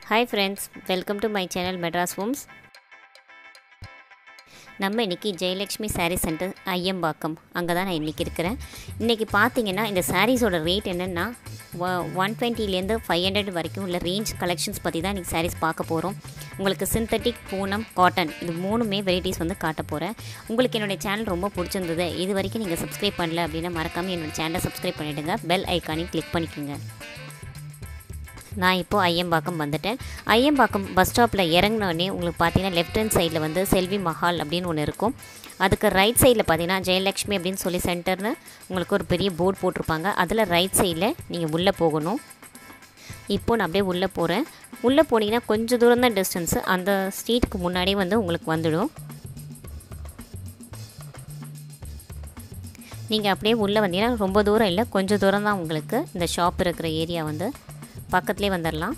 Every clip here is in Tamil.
hi friends welcome to my channel Madras homes நம்ம இன்றைக்கி ஜெயலக்ஷ்மி சாரீ சென்டர் ஐயம்பாக்கம் அங்கே தான் நான் இன்றைக்கி இருக்கிறேன் இன்றைக்கி பார்த்தீங்கன்னா இந்த சாரீஸோட ரேட் என்னென்னா ஒன் டுவெண்ட்டிலேருந்து ஃபைவ் ஹண்ட்ரட் வரைக்கும் உள்ள ரேஞ்ச் கலெக்ஷன்ஸ் பற்றி தான் இன்றைக்கி சாரீஸ் பார்க்க போகிறோம் உங்களுக்கு சிந்தட்டிக் பூனம் காட்டன் இது மூணுமே வெரைட்டிஸ் வந்து காட்ட போகிறேன் உங்களுக்கு என்னுடைய சேனல் ரொம்ப பிடிச்சிருந்தது இது வரைக்கும் நீங்கள் சப்ஸ்கிரைப் பண்ணல அப்படின்னா மறக்காமல் என்னோடய சேனலை சப்ஸ்கிரைப் பண்ணிவிடுங்க பெல் ஐக்கானையும் கிளிக் பண்ணிக்கோங்க நான் இப்போது ஐயம்பாக்கம் வந்துட்டேன் ஐயம்பாக்கம் பஸ் ஸ்டாப்பில் இறங்கினோடனே உங்களுக்கு பார்த்தீங்கன்னா லெஃப்ட் ஹேண்ட் சைடில் வந்து செல்வி மஹால் அப்படின்னு ஒன்று இருக்கும் அதுக்கு ரைட் சைடில் பார்த்தீங்கன்னா ஜெயலக்ஷ்மி அப்படின்னு சொல்லி சென்டர்னு உங்களுக்கு ஒரு பெரிய போர்டு போட்டிருப்பாங்க அதில் ரைட் சைடில் நீங்கள் உள்ளே போகணும் இப்போது நான் அப்படியே உள்ளே போகிறேன் உள்ளே போனீங்கன்னா கொஞ்சம் தூரம் தான் டிஸ்டன்ஸு அந்த ஸ்ட்ரீட்டுக்கு முன்னாடியே வந்து உங்களுக்கு வந்துடும் நீங்கள் அப்படியே உள்ளே வந்தீங்கன்னா ரொம்ப தூரம் இல்லை கொஞ்சம் தூரம் தான் உங்களுக்கு இந்த ஷாப் இருக்கிற ஏரியா வந்து பக்கத்துலேயே வந்துடலாம்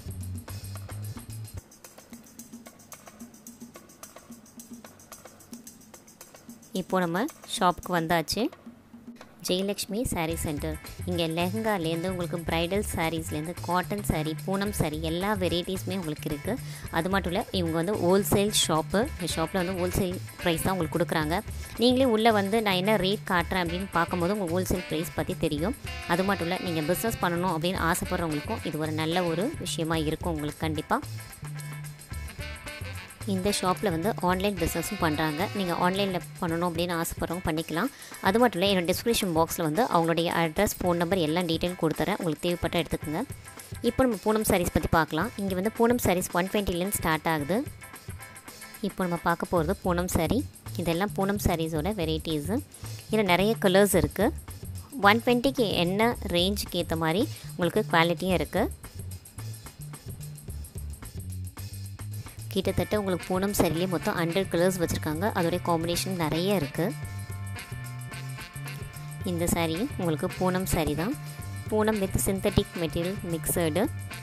இப்போது நம்ம ஷாப்புக்கு வந்தாச்சு ஜெயலக்ஷ்மி சாரீ சென்டர் இங்கே லெஹங்காலேருந்து உங்களுக்கு ப்ரைடல் சாரீஸ்லேருந்து காட்டன் சாரீ பூனம் சாரீ எல்லா வெரைட்டிஸுமே உங்களுக்கு இருக்குது அது மட்டும் இல்லை இவங்க வந்து ஹோல்சேல் ஷாப்பு இந்த ஷாப்பில் வந்து ஹோல்சேல் ப்ரைஸ் தான் உங்களுக்கு கொடுக்குறாங்க நீங்களே உள்ளே வந்து நான் என்ன ரேட் காட்டுறேன் அப்படின்னு பார்க்கும்போது உங்களுக்கு ஹோல்சேல் ப்ரைஸ் பற்றி தெரியும் அது மட்டும் இல்லை நீங்கள் பிஸ்னஸ் பண்ணணும் அப்படின்னு ஆசைப்பட்றவங்களுக்கும் இது ஒரு நல்ல ஒரு விஷயமா இருக்கும் உங்களுக்கு கண்டிப்பாக இந்த ஷாப்பில் வந்து ஆன்லைன் பிஸ்னஸும் பண்ணுறாங்க நீங்கள் ஆன்லைனில் பண்ணணும் அப்படின்னு ஆசைப்படுறவங்க பண்ணிக்கலாம் அது மட்டும் இல்லை என்னோட டிஸ்கிரிப்ஷன் பாக்ஸில் வந்து அவங்களுடைய அட்ரஸ் ஃபோன் நம்பர் எல்லாம் டீட்டெயில் கொடுத்துறேன் உங்களுக்கு தேவைப்பட்ட எடுத்துக்கோங்க இப்போ நம்ம பூனம் சாரீஸ் பற்றி பார்க்கலாம் இங்கே வந்து பூனம் சாரீஸ் ஒன் டுவெண்ட்டிலேருந்து ஸ்டார்ட் ஆகுது இப்போ நம்ம பார்க்க போகிறது பூனம் சாரீ இதெல்லாம் பூனம் சாரீஸோட வெரைட்டிஸு இதில் நிறைய கலர்ஸ் இருக்குது ஒன் டுவெண்ட்டிக்கு என்ன ரேஞ்சுக்கு ஏற்ற மாதிரி உங்களுக்கு குவாலிட்டியும் இருக்குது கிட்டத்தட்ட உங்களுக்கு பூனம் சரியிலே மொத்தம் ஹண்ட்ரட் கலர்ஸ் வச்சுருக்காங்க அதோடைய காம்பினேஷன் நிறைய இருக்குது இந்த சாரீ உங்களுக்கு பூனம் சாரீ தான் Poonam with synthetic material mixed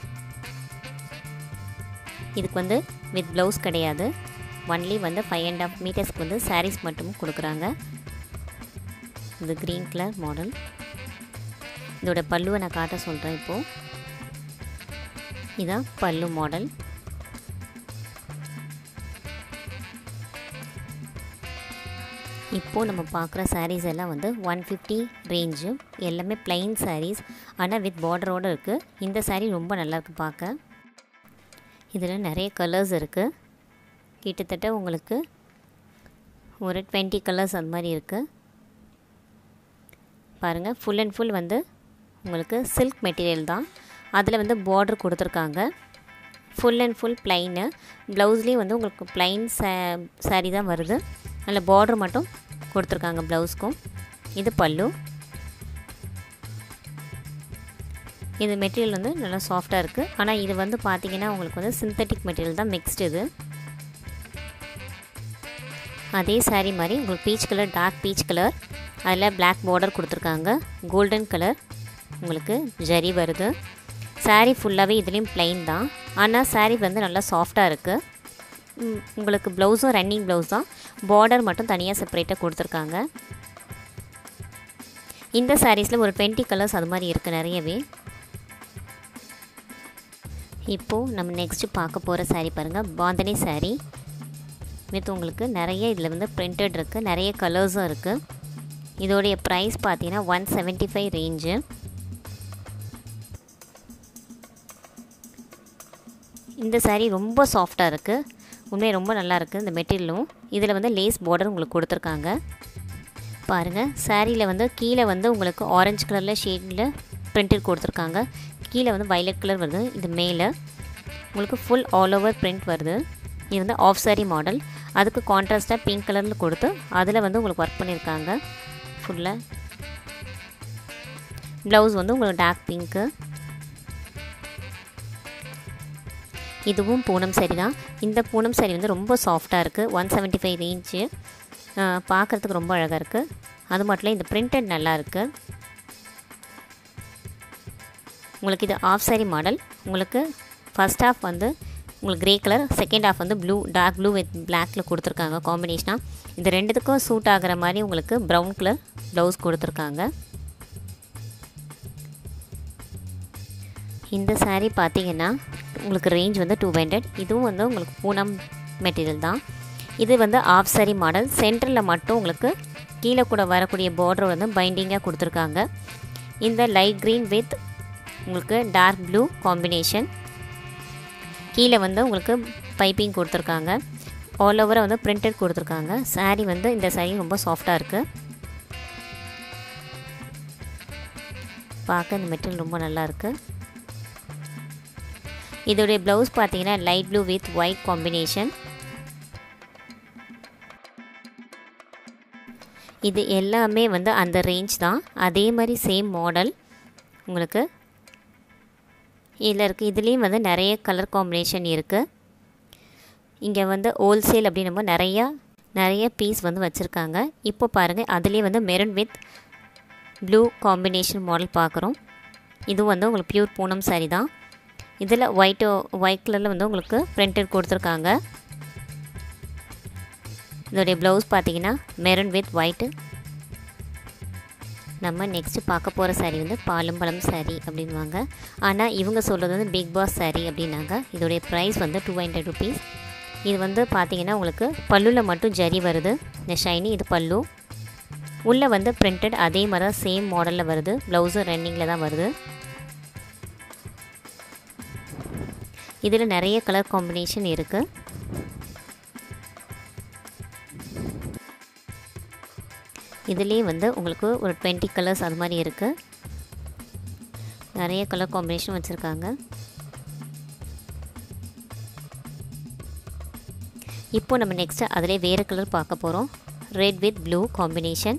இதுக்கு வந்து வித் ப்ளவுஸ் கிடையாது ஒன்லி வந்து ஃபைவ் அண்ட் ஆஃப் மீட்டர்ஸ்க்கு வந்து சாரீஸ் மட்டும் கொடுக்குறாங்க இது க்ரீன் கலர் மாடல் இதோட பல்லுவை நான் காட்ட சொல்கிறேன் இப்போது இதான் பல்லு மாடல் இப்போது நம்ம பார்க்குற சாரீஸ் எல்லாம் வந்து ஒன் ஃபிஃப்டி ரேஞ்சு எல்லாமே ப்ளைன் சாரீஸ் ஆனால் வித் பார்டரோடு இருக்குது இந்த சாரீ ரொம்ப நல்லாயிருக்கு பார்க்க இதில் நிறைய கலர்ஸ் இருக்குது கிட்டத்தட்ட உங்களுக்கு ஒரு டுவெண்ட்டி கலர்ஸ் அந்த மாதிரி இருக்குது பாருங்கள் ஃபுல் அண்ட் ஃபுல் வந்து உங்களுக்கு சில்க் மெட்டீரியல் தான் அதில் வந்து பார்டர் கொடுத்துருக்காங்க ஃபுல் அண்ட் ஃபுல் ப்ளைனு ப்ளவுஸ்லேயும் வந்து உங்களுக்கு ப்ளைன் சா சாரீ தான் வருது அதில் பார்டர் மட்டும் கொடுத்துருக்காங்க ப்ளவுஸ்க்கும் இது பல்லு இது மெட்டீரியல் வந்து நல்லா சாஃப்டாக இருக்குது ஆனால் இது வந்து பார்த்திங்கன்னா உங்களுக்கு வந்து சிந்தட்டிக் மெட்டீரியல் தான் மிக்ஸ்டு இது அதே சாரீ மாதிரி உங்களுக்கு peach colour dark peach colour அதில் பிளாக் பார்டர் கொடுத்துருக்காங்க கோல்டன் கலர் உங்களுக்கு ஜரி வருது சாரீ ஃபுல்லாகவே இதுலேயும் ப்ளைன் தான் ஆனால் சாரீ வந்து நல்லா சாஃப்டாக இருக்குது உங்களுக்கு ப்ளவுஸும் ரன்னிங் ப்ளவுஸ் தான் பார்டர் மட்டும் தனியாக செப்பரேட்டாக கொடுத்துருக்காங்க இந்த சாரீஸில் ஒரு டுவெண்ட்டி கலர்ஸ் அது மாதிரி இருக்குது நிறையவே இப்போது நம்ம நெக்ஸ்ட்டு பார்க்க போகிற சாரீ பாருங்கள் பாந்தனி சாரீ வித் உங்களுக்கு நிறைய இதில் வந்து பிரிண்டட் இருக்குது நிறைய கலர்ஸும் இருக்குது இதோடைய ப்ரைஸ் பார்த்தீங்கன்னா ஒன் செவன்ட்டி ஃபைவ் ரேஞ்சு இந்த சாரீ ரொம்ப சாஃப்டாக இருக்குது உண்மையை ரொம்ப நல்லாயிருக்கு இந்த மெட்டீரியலும் இதில் வந்து லேஸ் பார்டர் உங்களுக்கு கொடுத்துருக்காங்க பாருங்கள் சாரியில் வந்து கீழே வந்து உங்களுக்கு ஆரஞ்சு கலரில் ஷேடில் பிரிண்டட் கொடுத்துருக்காங்க கீழே வந்து வைலட் கலர் வருது இது மேலே உங்களுக்கு ஃபுல் ஆல் ஓவர் பிரிண்ட் வருது இது வந்து ஆஃப் சாரி மாடல் அதுக்கு கான்ட்ராஸ்ட்டாக பிங்க் கலரில் கொடுத்து அதில் வந்து உங்களுக்கு ஒர்க் பண்ணியிருக்காங்க ஃபுல்லாக ப்ளவுஸ் வந்து உங்களுக்கு டார்க் பிங்க்கு இதுவும் பூனம் சரி தான் இந்த பூனம் சரி வந்து ரொம்ப சாஃப்டாக இருக்குது ஒன் செவன்ட்டி ஃபைவ் ரேஞ்சு பார்க்குறதுக்கு ரொம்ப அழகாக இருக்குது அது மட்டும் இல்லை இந்த பிரிண்டட் நல்லா இருக்குது உங்களுக்கு இது ஆஃப் சாரி மாடல் உங்களுக்கு ஃபஸ்ட் ஹாஃப் வந்து உங்களுக்கு க்ரே கலர் செகண்ட் ஹாஃப் வந்து ப்ளூ டார்க் ப்ளூ வித் பிளாக்கில் கொடுத்துருக்காங்க காம்பினேஷனாக இது ரெண்டுத்துக்கும் சூட் ஆகிற மாதிரி உங்களுக்கு ப்ரௌன் கலர் ப்ளவுஸ் கொடுத்துருக்காங்க இந்த சாரீ பார்த்தீங்கன்னா உங்களுக்கு ரேஞ்ச் வந்து டூ ஹண்ட்ரட் இதுவும் வந்து உங்களுக்கு பூனம் மெட்டீரியல் தான் இது வந்து ஆஃப் சாரி மாடல் சென்டரில் மட்டும் உங்களுக்கு கீழே கூட வரக்கூடிய பார்டர் வந்து பைண்டிங்காக கொடுத்துருக்காங்க இந்த லைட் க்ரீன் வித் உங்களுக்கு டார்க் ப்ளூ காம்பினேஷன் கீழே வந்து உங்களுக்கு பைப்பிங் கொடுத்துருக்காங்க ஆல் ஓவராக வந்து பிரிண்டட் கொடுத்துருக்காங்க சாரீ வந்து இந்த சாரீ ரொம்ப சாஃப்டாக இருக்குது பார்க்க இந்த மெட்டீரியல் ரொம்ப நல்லா இருக்குது இதோடைய ப்ளவுஸ் பார்த்தீங்கன்னா light blue with white combination இது எல்லாமே வந்து அந்த ரேஞ்ச் தான் அதே மாதிரி சேம் மாடல் உங்களுக்கு இதில் இருக்குது இதுலேயும் வந்து நிறைய கலர் காம்பினேஷன் இருக்குது இங்கே வந்து ஹோல்சேல் அப்படின்னும் நிறையா நிறைய பீஸ் வந்து வச்சுருக்காங்க இப்போ பாருங்கள் அதுலேயே வந்து maroon with blue combination model பார்க்குறோம் இதுவும் வந்து உங்களுக்கு பியூர் பூனம் சாரி தான் இதில் ஒயிட்டு ஒயிட் கலரில் வந்து உங்களுக்கு பிரிண்டட் கொடுத்துருக்காங்க இதோடைய ப்ளவுஸ் பார்த்தீங்கன்னா மெரூன் வித் ஒயிட்டு நம்ம நெக்ஸ்ட்டு பார்க்க போகிற சாரீ வந்து பாலும் பழம் சாரீ அப்படின்வாங்க ஆனால் இவங்க சொல்கிறது வந்து பிக் பாஸ் சாரீ அப்படின்னாங்க இதோடைய ப்ரைஸ் வந்து டூ ஹண்ட்ரட் ருபீஸ் இது வந்து பார்த்தீங்கன்னா உங்களுக்கு பல்லுவில் மட்டும் ஜரி வருது இந்த ஷைனி இது பல்லு உள்ளே வந்து பிரிண்டட் அதே மாதிரி தான் சேம் மாடலில் வருது ப்ளவுஸும் ரன்னிங்கில் தான் வருது இதில் நிறைய கலர் காம்பினேஷன் இருக்குது இதுலேயே வந்து உங்களுக்கு ஒரு டுவெண்ட்டி கலர்ஸ் அது மாதிரி இருக்குது நிறைய கலர் காம்பினேஷன் வச்சுருக்காங்க இப்போ நம்ம நெக்ஸ்ட்டு அதிலே வேறு கலர் பார்க்க போகிறோம் red with blue combination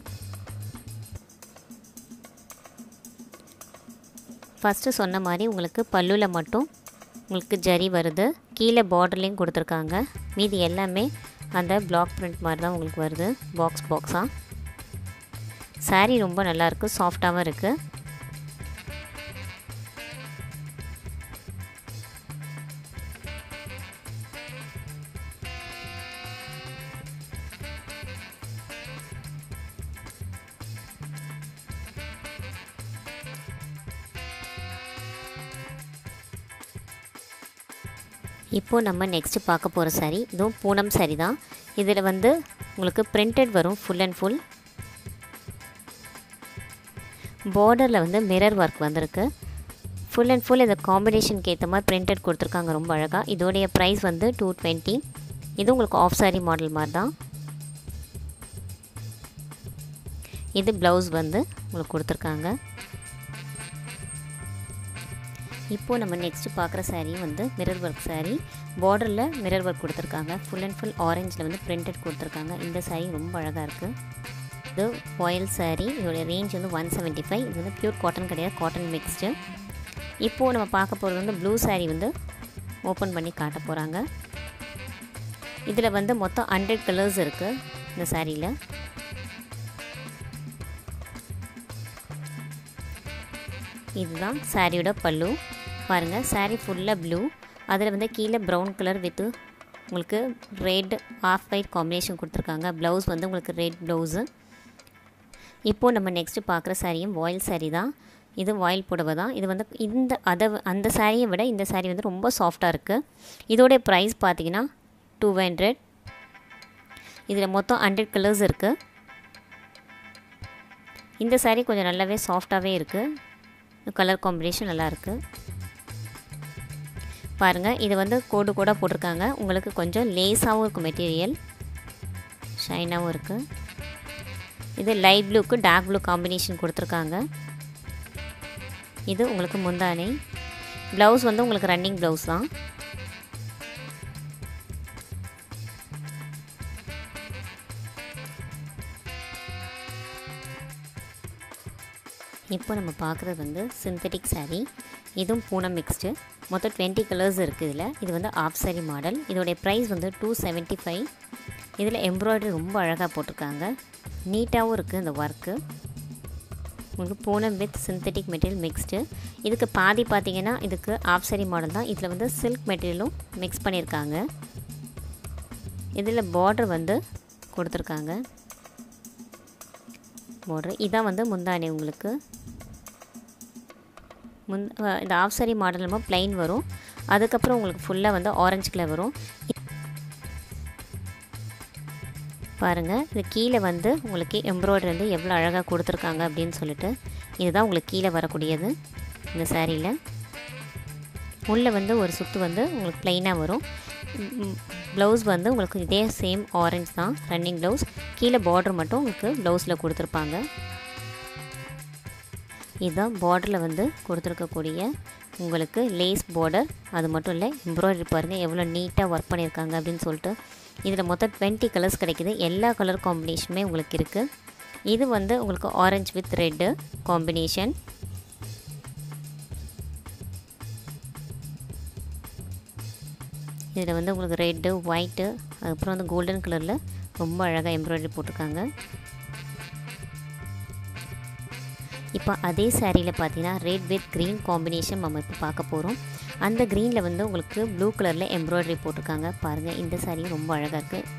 first சொன்ன மாதிரி உங்களுக்கு பல்லுவில் மட்டும் உங்களுக்கு ஜரி வருது கீழே பார்டர்லேயும் கொடுத்துருக்காங்க மீதி எல்லாமே அந்த பிளாக் பிரிண்ட் மாதிரி தான் உங்களுக்கு வருது பாக்ஸ் பாக்ஸாக சாரீ ரொம்ப நல்லாயிருக்கு சாஃப்டாகவும் இருக்குது இப்போது நம்ம நெக்ஸ்ட்டு பார்க்க போகிற சாரீ இதுவும் பூனம் சாரீ தான் இதில் வந்து உங்களுக்கு பிரிண்டட் வரும் ஃபுல் அண்ட் ஃபுல் பார்டரில் வந்து மிரர் ஒர்க் வந்திருக்கு ஃபுல் அண்ட் ஃபுல் இந்த காம்பினேஷனுக்கு ஏற்ற மாதிரி பிரிண்டட் கொடுத்துருக்காங்க ரொம்ப அழகாக இதோடைய ப்ரைஸ் வந்து டூ டுவெண்ட்டி இது உங்களுக்கு ஆஃப் சாரி மாடல் மாதிரி தான் இது ப்ளவுஸ் வந்து உங்களுக்கு கொடுத்துருக்காங்க இப்போது நம்ம நெக்ஸ்ட்டு பார்க்குற சாரியும் வந்து மிரர் ஒர்க் சாரீ பார்டரில் மிரர் ஒர்க் கொடுத்துருக்காங்க ஃபுல் அண்ட் ஃபுல் ஆரஞ்சில் வந்து பிரிண்டட் கொடுத்துருக்காங்க இந்த சாரீ ரொம்ப அழகாக இருக்குது இது ஆயில் சாரீ இதோடைய ரேஞ்ச் வந்து ஒன் செவன்ட்டி ஃபைவ் இது வந்து ப்யூர் காட்டன் கிடையாது காட்டன் மிக்ஸ்டு இப்போது நம்ம பார்க்க போகிறது வந்து ப்ளூ சாரீ வந்து ஓப்பன் பண்ணி காட்ட போகிறாங்க இதில் வந்து மொத்தம் ஹண்ட்ரட் கலர்ஸ் இருக்குது இந்த சாரியில் இதுதான் சாரியோட பல்லு பாருங்கள் சாரீ ஃபுல்லாக ப்ளூ அதில் வந்து கீழே ப்ரௌன் கலர் வித்து உங்களுக்கு ரெட் ஆஃப் ஒயிட் காம்பினேஷன் கொடுத்துருக்காங்க ப்ளவுஸ் வந்து உங்களுக்கு ரெட் ப்ளவுஸு இப்போது நம்ம நெக்ஸ்ட்டு பார்க்குற சாரியும் வாயில் சாரீ தான் இது வாயில் புடவை தான் இது வந்து இந்த அதை அந்த சாரியை விட இந்த சாரீ வந்து ரொம்ப சாஃப்டாக இருக்குது இதோடைய ப்ரைஸ் பார்த்தீங்கன்னா டூ ஹண்ட்ரட் இதில் மொத்தம் ஹண்ட்ரட் கலர்ஸ் இருக்குது இந்த சாரீ கொஞ்சம் நல்லாவே சாஃப்டாகவே இருக்குது கலர் காம்பினேஷன் நல்லாயிருக்கு பாருங்கள் இது வந்து கோடு கூட போட்டிருக்காங்க உங்களுக்கு கொஞ்சம் லேஸாகவும் இருக்கும் மெட்டீரியல் ஷைனாகவும் இருக்குது இது லைட் ப்ளூக்கு டார்க் ப்ளூ காம்பினேஷன் கொடுத்துருக்காங்க இது உங்களுக்கு முந்தானை ப்ளவுஸ் வந்து உங்களுக்கு ரன்னிங் ப்ளவுஸ் தான் இப்போ நம்ம பார்க்குறது வந்து சிந்தட்டிக் சாரீ இதுவும் பூனம் மிக்ஸ்டு மொத்தம் டுவெண்ட்டி கலர்ஸ் இருக்குது இதில் இது வந்து ஆஃப் சாரி மாடல் இதோடைய ப்ரைஸ் வந்து டூ செவன்ட்டி ஃபைவ் இதில் எம்ப்ராய்டரி ரொம்ப அழகாக போட்டிருக்காங்க நீட்டாகவும் இருக்குது இந்த ஒர்க்கு உங்களுக்கு Poonam with synthetic material mixed இதுக்கு பாதி பார்த்தீங்கன்னா இதுக்கு ஆஃப் சாரி மாடல் தான் இதில் வந்து சில்க் மெட்டீரியலும் மிக்ஸ் பண்ணியிருக்காங்க இதில் பார்டர் வந்து கொடுத்துருக்காங்க பார்டர் இதான் வந்து முந்தானி உங்களுக்கு முந் இந்த ஆஃப் சாரி மாடல் நம்ம ப்ளைன் வரும் அதுக்கப்புறம் உங்களுக்கு ஃபுல்லாக வந்து ஆரஞ்சு கலர் வரும் பாருங்கள் இது கீழே வந்து உங்களுக்கு எம்ப்ராய்டரி வந்து எவ்வளோ அழகாக கொடுத்துருக்காங்க அப்படின்னு சொல்லிட்டு இதுதான் உங்களுக்கு கீழே வரக்கூடியது இந்த சாரியில் உள்ளே வந்து ஒரு சுத்து வந்து உங்களுக்கு ப்ளைனாக வரும் ப்ளவுஸ் வந்து உங்களுக்கு இதே சேம் ஆரஞ்ச் தான் ரன்னிங் ப்ளவுஸ் கீழே பார்டர் மட்டும் உங்களுக்கு ப்ளவுஸில் கொடுத்துருப்பாங்க இதுதான் பார்டரில் வந்து கொடுத்துருக்கக்கூடிய உங்களுக்கு லேஸ் பார்டர் அது மட்டும் இல்லை எம்ப்ராய்டரி பாருங்கள் எவ்வளோ நீட்டாக ஒர்க் பண்ணியிருக்காங்க அப்படின்னு சொல்லிட்டு இதில் மொத்தம் டுவெண்ட்டி கலர்ஸ் கிடைக்கிது எல்லா கலர் காம்பினேஷனுமே உங்களுக்கு இருக்குது இது வந்து உங்களுக்கு ஆரஞ்ச் வித் ரெட்டு காம்பினேஷன் இதில் வந்து உங்களுக்கு ரெட்டு ஒயிட்டு அதுக்கப்புறம் வந்து கோல்டன் கலரில் ரொம்ப அழகாக எம்ப்ராய்டரி போட்டிருக்காங்க இப்போ அதே சாரியில் பார்த்தீங்கன்னா ரெட் வித் க்ரீன் காம்பினேஷன் நம்ம இப்போ பார்க்க போகிறோம் அந்த க்ரீனில் வந்து உங்களுக்கு ப்ளூ கலரில் எம்ப்ராய்டரி போட்டிருக்காங்க பாருங்கள் இந்த சாரியும் ரொம்ப அழகாக இருக்குது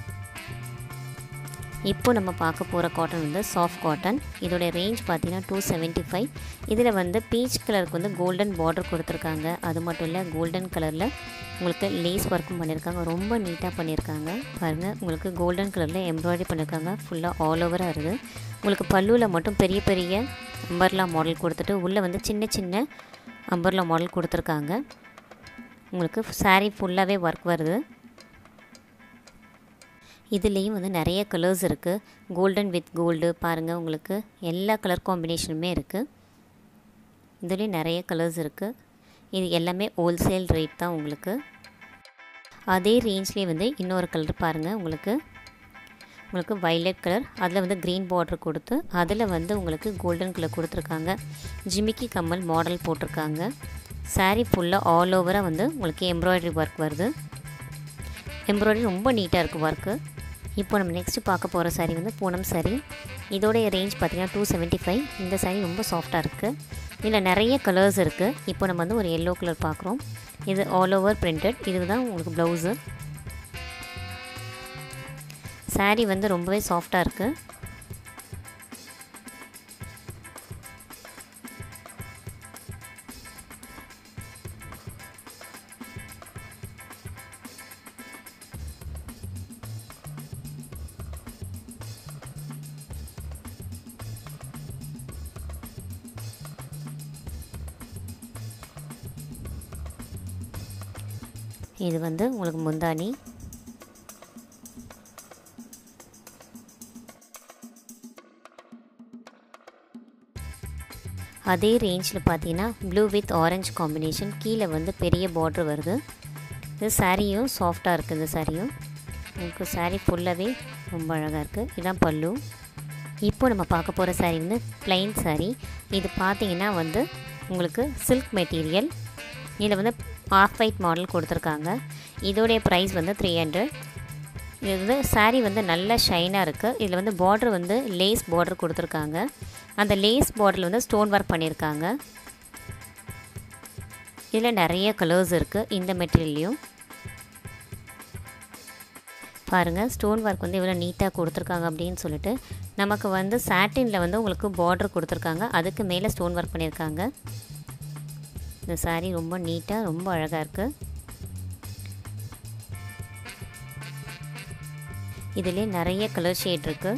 இப்போ நம்ம பார்க்க போகிற காட்டன் வந்து சாஃப்ட் காட்டன் இதோடைய ரேஞ்ச் பார்த்தீங்கன்னா டூ செவன்ட்டி ஃபைவ் இதில் வந்து பீச் கலருக்கு வந்து கோல்டன் பார்டர் கொடுத்துருக்காங்க அது மட்டும் இல்லை கோல்டன் கலரில் உங்களுக்கு லேஸ் ஒர்க்கும் பண்ணியிருக்காங்க ரொம்ப நீட்டாக பண்ணியிருக்காங்க பாருங்கள் உங்களுக்கு கோல்டன் கலரில் எம்ப்ராய்டரி பண்ணியிருக்காங்க ஃபுல்லாக ஆல் ஓவராக இருக்குது உங்களுக்கு பல்லுவில் மட்டும் பெரிய பெரிய அம்பர்லா மாடல் கொடுத்துட்டு உள்ளே வந்து சின்ன சின்ன அம்பர்லா மாடல் கொடுத்துருக்காங்க உங்களுக்கு சாரீ ஃபுல்லாகவே ஒர்க் வருது இதுலேயும் வந்து நிறைய கலர்ஸ் இருக்குது கோல்டன் வித் கோல்டு பாருங்கள் உங்களுக்கு எல்லா கலர் காம்பினேஷனுமே இருக்குது இதுலேயும் நிறைய கலர்ஸ் இருக்குது இது எல்லாமே ஹோல்சேல் ரேட் தான் உங்களுக்கு அதே ரேஞ்ச்லேயே வந்து இன்னொரு கலர் பாருங்கள் உங்களுக்கு உங்களுக்கு வைலட் கலர் அதில் வந்து க்ரீன் பார்டர் கொடுத்து அதில் வந்து உங்களுக்கு கோல்டன் கலர் கொடுத்துருக்காங்க ஜிமிக்கி கம்மல் மாடல் போட்டிருக்காங்க சாரீ ஃபுல்லாக ஆல் ஓவராக வந்து உங்களுக்கு எம்ப்ராய்டரி ஒர்க் வருது எம்ப்ராய்டரி ரொம்ப நீட்டாக இருக்குது ஒர்க்கு இப்போ நம்ம நெக்ஸ்ட்டு பார்க்க போகிற சாரீ வந்து பூனம் சாரீ இதோடைய ரேஞ்ச் பார்த்திங்கன்னா டூ செவன்ட்டி ஃபைவ் இந்த சாரீ ரொம்ப சாஃப்டாக இருக்குது இதில் நிறைய கலர்ஸ் இருக்குது இப்போ நம்ம வந்து ஒரு எல்லோ கலர் பார்க்குறோம் இது ஆல் ஓவர் பிரிண்டட் இது தான் உங்களுக்கு ப்ளவுஸு சாரீ வந்து ரொம்பவே சாஃப்டாக இருக்குது இது வந்து உங்களுக்கு முந்தானி அதே ரேஞ்சில் பார்த்தீங்கன்னா ப்ளூ வித் ஆரஞ்சு காம்பினேஷன் கீழே வந்து பெரிய பார்ட்ரு வருது இது சாரியும் சாஃப்டாக இருக்குது இந்த சாரியும் உங்களுக்கு சாரீ ஃபுல்லாகவே ரொம்ப அழகாக இருக்குது இதுதான் பல்லு இப்போ நம்ம பார்க்க போகிற சாரீ வந்து ப்ளைன் சாரீ இது பார்த்தீங்கன்னா வந்து உங்களுக்கு சில்க் மெட்டீரியல் இதில் வந்து ஆஃப் ஒயிட் மாடல் கொடுத்துருக்காங்க இதோடைய ப்ரைஸ் வந்து த்ரீ ஹண்ட்ரட் இது வந்து சாரீ வந்து நல்ல ஷைனாக இருக்குது இதில் வந்து பார்ட்ரு வந்து லேஸ் பார்ட்ரு கொடுத்துருக்காங்க அந்த லேஸ் பார்டரில் வந்து ஸ்டோன் ஒர்க் பண்ணியிருக்காங்க இதில் நிறைய கலர்ஸ் இருக்குது இந்த மெட்டீரியல்லையும் பாருங்கள் ஸ்டோன் ஒர்க் வந்து எவ்வளோ நீட்டாக கொடுத்துருக்காங்க அப்படின்னு சொல்லிட்டு நமக்கு வந்து சாட்டினில் வந்து உங்களுக்கு பார்டர் கொடுத்துருக்காங்க அதுக்கு மேலே ஸ்டோன் ஒர்க் பண்ணியிருக்காங்க இந்த சாரீ ரொம்ப நீட்டாக ரொம்ப அழகாக இருக்குது இதிலே நிறைய கலர் ஷேட் இருக்குது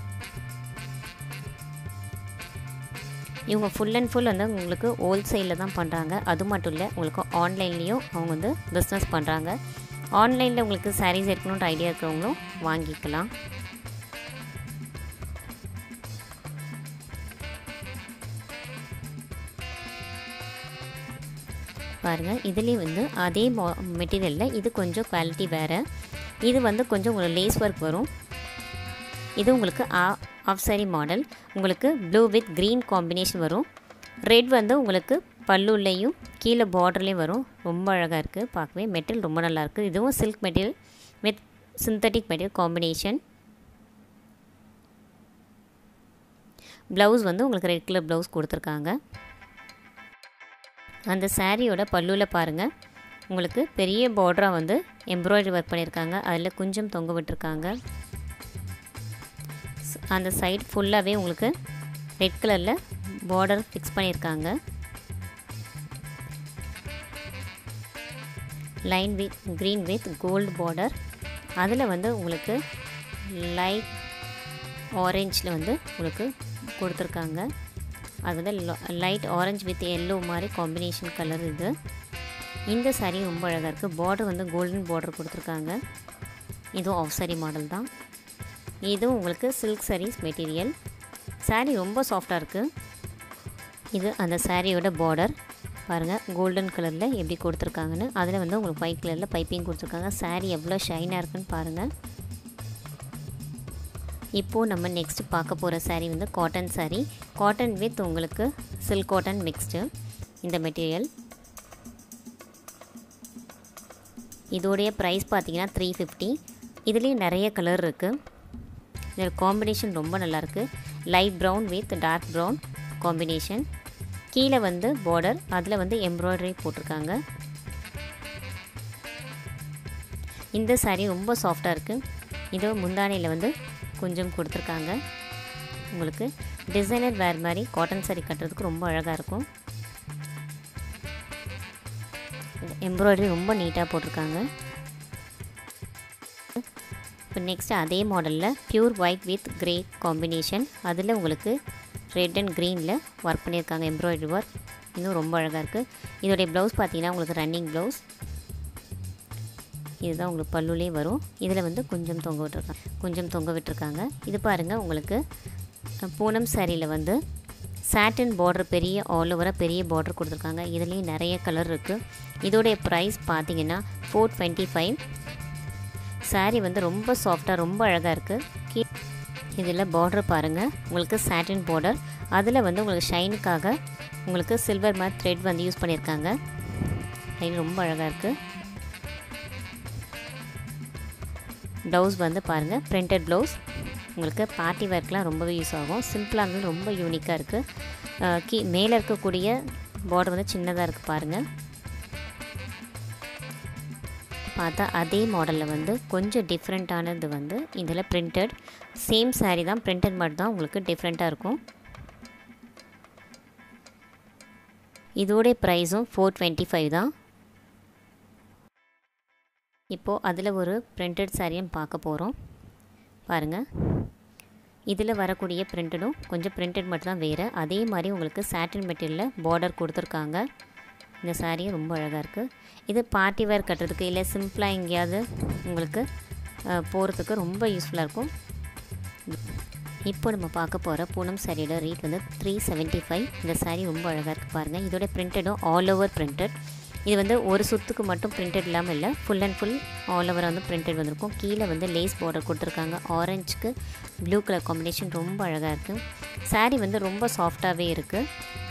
இவங்க ஃபுல் அண்ட் ஃபுல் வந்து உங்களுக்கு ஹோல்சேலில் தான் பண்ணுறாங்க அது மட்டும் இல்லை உங்களுக்கு ஆன்லைன்லேயும் அவங்க வந்து பிஸ்னஸ் பண்ணுறாங்க ஆன்லைனில் உங்களுக்கு சாரீஸ் எடுக்கணுன்ற ஐடியா இருக்கிறவங்களும் வாங்கிக்கலாம் பாருங்கள் இதுலேயும் வந்து அதே மெட்டீரியலில் இது கொஞ்சம் குவாலிட்டி வேறு இது வந்து கொஞ்சம் உங்களுக்கு லேஸ் ஒர்க் வரும் இது உங்களுக்கு ஆஃப் சாரி மாடல் உங்களுக்கு ப்ளூ வித் க்ரீன் காம்பினேஷன் வரும் ரெட் வந்து உங்களுக்கு பல்லுலேயும் கீழே பார்டர்லேயும் வரும் ரொம்ப அழகாக இருக்குது பார்க்கவே மெட்டீரியல் ரொம்ப நல்லாயிருக்கு இதுவும் silk material with synthetic material combination blouse வந்து உங்களுக்கு ரெட் கலர் ப்ளவுஸ் கொடுத்துருக்காங்க அந்த சாரியோட பல்லுவில் பாருங்கள் உங்களுக்கு பெரிய பார்டராக வந்து எம்ப்ராய்டரி ஒர்க் பண்ணியிருக்காங்க அதில் குஞ்சம் தொங்க விட்டுருக்காங்க அந்த சைடு ஃபுல்லாகவே உங்களுக்கு ரெட் கலரில் பார்டர் ஃபிக்ஸ் பண்ணியிருக்காங்க line with green with gold border அதில் வந்து உங்களுக்கு லைட் ஆரஞ்சில் வந்து உங்களுக்கு கொடுத்துருக்காங்க அது வந்து லைட் ஆரஞ்ச் வித் எல்லோ மாதிரி காம்பினேஷன் கலர் இது இந்த சாரீ ரொம்ப அழகாக இருக்குது பார்டர் வந்து கோல்டன் பார்டர் கொடுத்துருக்காங்க இதுவும் ஆஃப் சாரீ மாடல் தான் இதுவும் உங்களுக்கு சில்க் சாரீஸ் மெட்டீரியல் சாரீ ரொம்ப சாஃப்டாக இருக்குது இது அந்த சாரியோட பார்டர் பாருங்கள் கோல்டன் கலரில் எப்படி கொடுத்துருக்காங்கன்னு அதில் வந்து உங்களுக்கு ஒயிட் கலரில் பைப்பிங் கொடுத்துருக்காங்க சாரீ எவ்வளோ ஷைனாக இருக்குன்னு பாருங்கள் இப்போது நம்ம நெக்ஸ்ட்டு பார்க்க போகிற சாரீ வந்து காட்டன் சாரீ காட்டன் வித் உங்களுக்கு சில்க் காட்டன் மிக்ஸ்டு இந்த மெட்டீரியல் இதோடைய ப்ரைஸ் பார்த்தீங்கன்னா த்ரீ ஃபிஃப்டி இதுலேயும் நிறைய கலர் இருக்குது இதில் காம்பினேஷன் ரொம்ப நல்லாயிருக்கு light brown with dark brown combination கீழே வந்து பார்டர் அதில் வந்து எம்ப்ராய்டரி போட்டிருக்காங்க இந்த சாரீ ரொம்ப சாஃப்டாக இருக்குது இது முந்தானையில் வந்து கொஞ்சம் கொடுத்துருக்காங்க உங்களுக்கு டிசைனர் வேர் மாதிரி காட்டன் சாரீ கட்டுறதுக்கு ரொம்ப அழகாக இருக்கும் எம்ப்ராய்டரி ரொம்ப நீட்டாக போட்டிருக்காங்க இப்போ நெக்ஸ்ட்டு அதே மாடலில் pure white with grey combination அதில் உங்களுக்கு ரெட் அண்ட் க்ரீனில் ஒர்க் பண்ணியிருக்காங்க எம்ப்ராய்டரி ஒர்க் இன்னும் ரொம்ப அழகாக இருக்குது இதோடைய ப்ளவுஸ் பார்த்தீங்கன்னா உங்களுக்கு ரன்னிங் ப்ளவுஸ் இதுதான் உங்களுக்கு பல்லுலே வரும் இதில் வந்து கொஞ்சம் தொங்க விட்டுருக்காங்க கொஞ்சம் தொங்க விட்டுருக்காங்க இது பாருங்கள் உங்களுக்கு பூனம் சாரியில் வந்து சாட்டின் பார்டர் பெரிய ஆல் ஓவராக பெரிய பார்டர் கொடுத்துருக்காங்க இதுலேயும் நிறைய கலர் இருக்குது இதோடைய ப்ரைஸ் பார்த்தீங்கன்னா ஃபோர் டுவெண்ட்டி ஃபைவ் சாரீ வந்து ரொம்ப சாஃப்டாக ரொம்ப அழகாக இருக்குது கீ இதில் பார்டர் பாருங்கள் உங்களுக்கு சாட்டின் பார்டர் அதில் வந்து உங்களுக்கு ஷைனுக்காக உங்களுக்கு சில்வர் மாதிரி த்ரெட் வந்து யூஸ் பண்ணியிருக்காங்க லைன் ரொம்ப அழகாக இருக்குது ப்ளவுஸ் வந்து பாருங்கள் பிரிண்டட் ப்ளவுஸ் உங்களுக்கு பார்ட்டி ஒர்க்லாம் ரொம்பவே யூஸ் ஆகும் சிம்பிளாக இருந்தாலும் ரொம்ப யூனிக்காக இருக்குது கீ மேலே இருக்கக்கூடிய பார்டர் வந்து சின்னதாக இருக்குது பாருங்கள் பார்த்தா அதே மாடலில் வந்து கொஞ்சம் டிஃப்ரெண்ட்டானது வந்து இதில் பிரிண்டட் சேம் சாரீ தான் பிரிண்டட் மட்டும் தான் உங்களுக்கு டிஃப்ரெண்ட்டாக இருக்கும் இதோடைய ப்ரைஸும் ஃபோர் டுவெண்ட்டி ஃபைவ் தான் இப்போது அதில் ஒரு பிரிண்டட் சாரியும் பார்க்க போகிறோம் பாருங்கள் இதில் வரக்கூடிய பிரிண்டடும் கொஞ்சம் பிரிண்டட் மட்டும்தான் வேறு அதே மாதிரி உங்களுக்கு சாட்டின் மெட்டீரியலில் பார்டர் கொடுத்துருக்காங்க இந்த சாரீ ரொம்ப அழகாக இருக்குது இது பார்ட்டி வேர் கட்டுறதுக்கு இல்லை சிம்பிளாக எங்கேயாவது உங்களுக்கு போகிறதுக்கு ரொம்ப யூஸ்ஃபுல்லாக இருக்கும் இப்போ நம்ம பார்க்க போகிற பூனம் சாரியோட ரேட் வந்து த்ரீ செவன்ட்டி ஃபைவ் இந்த சாரீ ரொம்ப அழகாக இருக்குது பாருங்கள் இதோட பிரிண்டடும் ஆல் ஓவர் பிரிண்டட் இது வந்து ஒரு சுத்துக்கு மட்டும் பிரிண்டட் இல்லாமல் இல்லை full and full all over வந்து பிரிண்டட் வந்திருக்கும் கீழே வந்து லேஸ் பார்டர் கொடுத்துருக்காங்க ஆரஞ்சுக்கு ப்ளூ கலர் காம்பினேஷன் ரொம்ப அழகாக இருக்குது சாரீ வந்து ரொம்ப சாஃப்டாகவே இருக்குது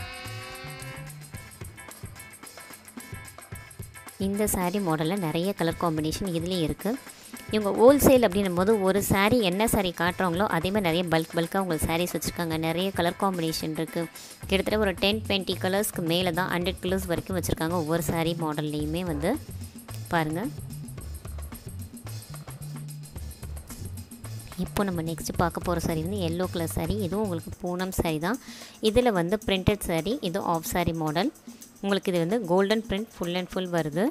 இந்த சாரீ மாடலில் நிறைய கலர் காம்பினேஷன் இதுலேயும் இருக்குது இவங்க ஹோல்சேல் அப்படின்னும் போது ஒரு சாரீ என்ன சாரீ காட்டுறாங்களோ அதே மாதிரி நிறைய பல்க் பல்காக உங்களுக்கு சாரீஸ் வச்சுருக்காங்க நிறைய கலர் காம்பினேஷன் இருக்குது கிட்டத்தட்ட ஒரு டென் டுவெண்ட்டி கலர்ஸ்க்கு மேலே தான் ஹண்ட்ரட் கலர்ஸ் வரைக்கும் வச்சுருக்காங்க ஒவ்வொரு சாரீ மாடல்லையுமே வந்து பாருங்கள் இப்போ நம்ம நெக்ஸ்ட்டு பார்க்க போகிற சாரீ வந்து எல்லோ கலர் சாரீ இதுவும் உங்களுக்கு பூனம் சாரீ தான் இதில் வந்து பிரிண்டட் சாரீ இதுவும் ஆஃப் சாரீ மாடல் உங்களுக்கு இது வந்து golden print full and full வருது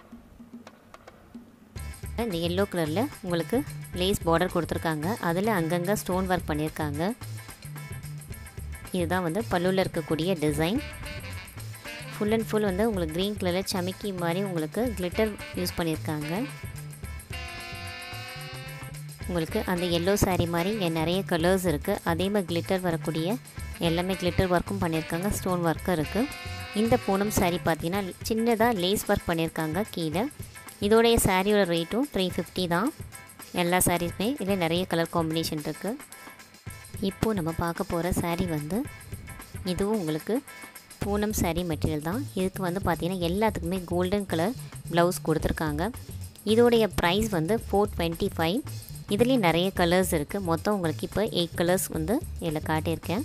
இந்த எல்லோ கலரில் உங்களுக்கு லேஸ் பார்டர் கொடுத்துருக்காங்க அதில் அங்கங்கே ஸ்டோன் ஒர்க் பண்ணியிருக்காங்க இதுதான் வந்து பல்லுவில் இருக்கக்கூடிய டிசைன் ஃபுல் அண்ட் ஃபுல் வந்து உங்களுக்கு க்ரீன் கலரில் சமிக்கி மாதிரி உங்களுக்கு கிளிட்டர் யூஸ் பண்ணியிருக்காங்க உங்களுக்கு அந்த எல்லோ சாரீ மாதிரி இங்கே நிறைய கலர்ஸ் இருக்குது அதே மாதிரி கிளிட்டர் வரக்கூடிய எல்லாமே கிளிட்டர் ஒர்க்கும் பண்ணியிருக்காங்க ஸ்டோன் ஒர்க்கும் இருக்குது இந்த பூனம் சாரீ பார்த்தீங்கன்னா சின்னதாக லேஸ் ஒர்க் பண்ணியிருக்காங்க கீழே இதோடைய சாரியோட ரேட்டும் த்ரீ ஃபிஃப்டி தான் எல்லா சாரீஸுமே இதில் நிறைய கலர் காம்பினேஷன் இருக்குது இப்போது நம்ம பார்க்க போகிற சாரீ வந்து இதுவும் உங்களுக்கு பூனம் சாரீ மெட்டீரியல் தான் இதுக்கு வந்து பார்த்திங்கன்னா எல்லாத்துக்குமே கோல்டன் கலர் ப்ளவுஸ் கொடுத்துருக்காங்க இதோடைய ப்ரைஸ் வந்து ஃபோர் டுவெண்ட்டி ஃபைவ் இதுலேயும் நிறைய கலர்ஸ் இருக்குது மொத்தம் உங்களுக்கு இப்போ எயிட் கலர்ஸ் வந்து இதில் காட்டியிருக்கேன்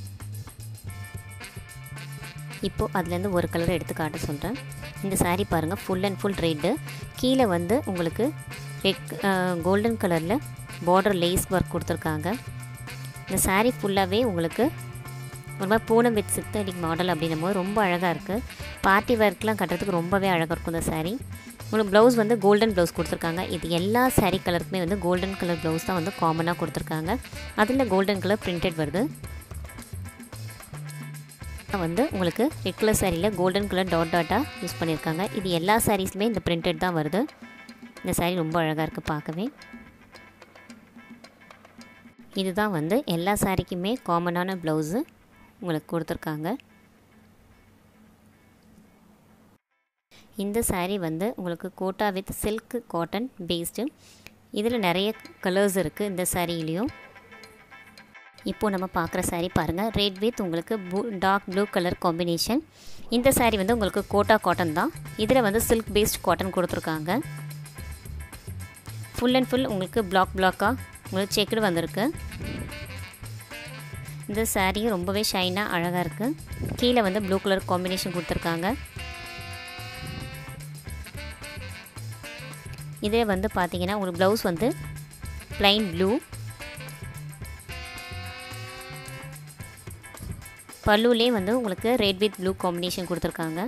இப்போது அதுலேருந்து ஒரு கலர் எடுத்து காட்ட சொல்கிறேன் இந்த சாரீ பாருங்கள் ஃபுல் அண்ட் ஃபுல் ரெட்டு கீழே வந்து உங்களுக்கு ரெட் கோல்டன் கலரில் பார்டர் லேஸ் ஒர்க் கொடுத்துருக்காங்க இந்த சாரீ ஃபுல்லாகவே உங்களுக்கு ஒரு மாதிரி பூனம் வித் சித்தடிக் மாடல் அப்படின்னும் போது ரொம்ப அழகாக இருக்குது பார்ட்டி ஒர்க்லாம் கட்டுறதுக்கு ரொம்பவே அழகாக இருக்கும் இந்த சாரீ உங்களுக்கு ப்ளவுஸ் வந்து கோல்டன் ப்ளவுஸ் கொடுத்துருக்காங்க இது எல்லா சாரீ கலருக்குமே வந்து கோல்டன் கலர் ப்ளவுஸ் தான் வந்து காமனாக கொடுத்துருக்காங்க அதில் கோல்டன் கலர் பிரிண்டட் வருது வந்து உங்களுக்கு ரெட் கலர் சாரியில் கோல்டன் கலர் டாட் டாட்டாக யூஸ் பண்ணியிருக்காங்க இது எல்லா சாரீஸ்லையுமே இந்த பிரிண்டட் தான் வருது இந்த சாரீ ரொம்ப அழகாக இருக்குது பார்க்கவே இதுதான் வந்து எல்லா சாரீக்குமே காமனான ப்ளவுஸு உங்களுக்கு கொடுத்துருக்காங்க இந்த சாரீ வந்து உங்களுக்கு Kota with silk cotton based இதில் நிறைய கலர்ஸ் இருக்குது இந்த சாரீலேயும் இப்போது நம்ம பார்க்குற சாரீ பாருங்கள் ரெட் வித் உங்களுக்கு blue dark blue colour combination இந்த சாரீ வந்து உங்களுக்கு கோட்டா காட்டன் தான் இதில் வந்து சில்க் பேஸ்ட் காட்டன் கொடுத்துருக்காங்க ஃபுல் அண்ட் ஃபுல் உங்களுக்கு பிளாக் பிளாக்காக உங்களுக்கு செக்குடு வந்திருக்கு இந்த சாரீயும் ரொம்பவே ஷைனாக அழகாக இருக்குது கீழே வந்து ப்ளூ கலர் காம்பினேஷன் கொடுத்துருக்காங்க இதே வந்து பார்த்தீங்கன்னா ஒரு ப்ளவுஸ் வந்து ப்ளைன் ப்ளூ பல்லுலே வந்து உங்களுக்கு ரெட் வித் ப்ளூ காம்பினேஷன் கொடுத்துருக்காங்க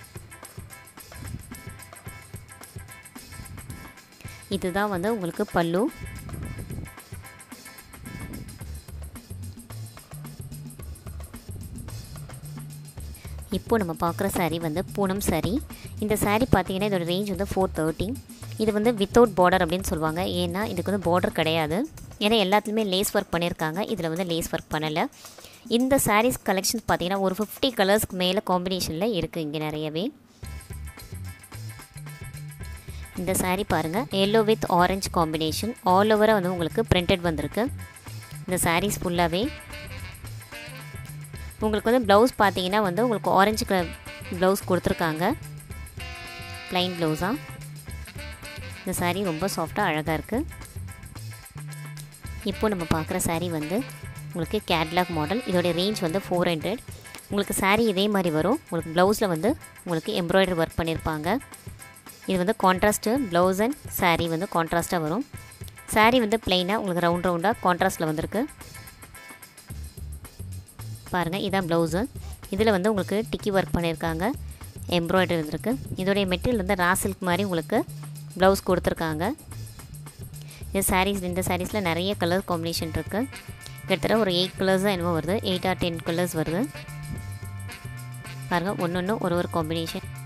இதுதான் வந்து உங்களுக்கு பல்லு இப்போ நம்ம பார்க்குற சாரீ வந்து பூனம் சாரீ இந்த சாரீ பார்த்தீங்கன்னா இதோட ரேஞ்ச் வந்து ஃபோர் தேர்ட்டி இது வந்து வித்தவுட் பார்டர் அப்படின்னு சொல்லுவாங்க ஏன்னா இதுக்கு வந்து பார்டர் கிடையாது ஏன்னா எல்லாத்துலேயுமே லேஸ் ஒர்க் பண்ணியிருக்காங்க இதில் வந்து லேஸ் ஒர்க் பண்ணலை இந்த சாரீஸ் கலெக்ஷன்ஸ் பார்த்தீங்கன்னா ஒரு ஃபிஃப்டி கலர்ஸ்க்கு மேலே காம்பினேஷனில் இருக்குது இங்கே நிறையவே இந்த சாரீ பாருங்கள் yellow with orange combination all ஓவராக வந்து உங்களுக்கு பிரிண்டட் வந்திருக்கு இந்த சாரீஸ் ஃபுல்லாகவே உங்களுக்கு வந்து ப்ளவுஸ் பார்த்தீங்கன்னா வந்து உங்களுக்கு ஆரஞ்சு கலர் ப்ளவுஸ் கொடுத்துருக்காங்க ப்ளைன் ப்ளவுஸாக இந்த சாரீ ரொம்ப சாஃப்டாக அழகாக இருக்குது இப்போ நம்ம பார்க்குற சாரீ வந்து உங்களுக்கு கேட்லாக் மாடல் இதோடைய ரேஞ்ச் வந்து ஃபோர் ஹண்ட்ரட் உங்களுக்கு சாரீ இதே மாதிரி வரும் உங்களுக்கு ப்ளவுஸில் வந்து உங்களுக்கு எம்ப்ராய்டரி ஒர்க் பண்ணியிருப்பாங்க இது வந்து கான்ட்ராஸ்ட்டு ப்ளவுஸ் அண்ட் சாரீ வந்து கான்ட்ராஸ்ட்டாக வரும் சாரீ வந்து ப்ளைனாக உங்களுக்கு ரவுண்ட் ரவுண்டாக கான்ட்ராஸ்ட்டில் வந்திருக்கு பாருங்கள் இதான் ப்ளவுஸு இதில் வந்து உங்களுக்கு டிக்கி ஒர்க் பண்ணியிருக்காங்க எம்ப்ராய்டரி இருந்திருக்கு இதோடைய மெட்டீரியல் வந்து ரா சில்க் மாதிரி உங்களுக்கு ப்ளவுஸ் கொடுத்துருக்காங்க இந்த சாரீஸ் இந்த சாரீஸில் நிறைய கலர் காம்பினேஷன் இருக்குது கிட்டத்தட்ட ஒரு எயிட் கலர்ஸ் தான் என்னமோ வருது எயிட் ஆர் டென் கலர்ஸ் வருது பாருங்கள் ஒன்று ஒன்று ஒரு ஒரு காம்பினேஷன்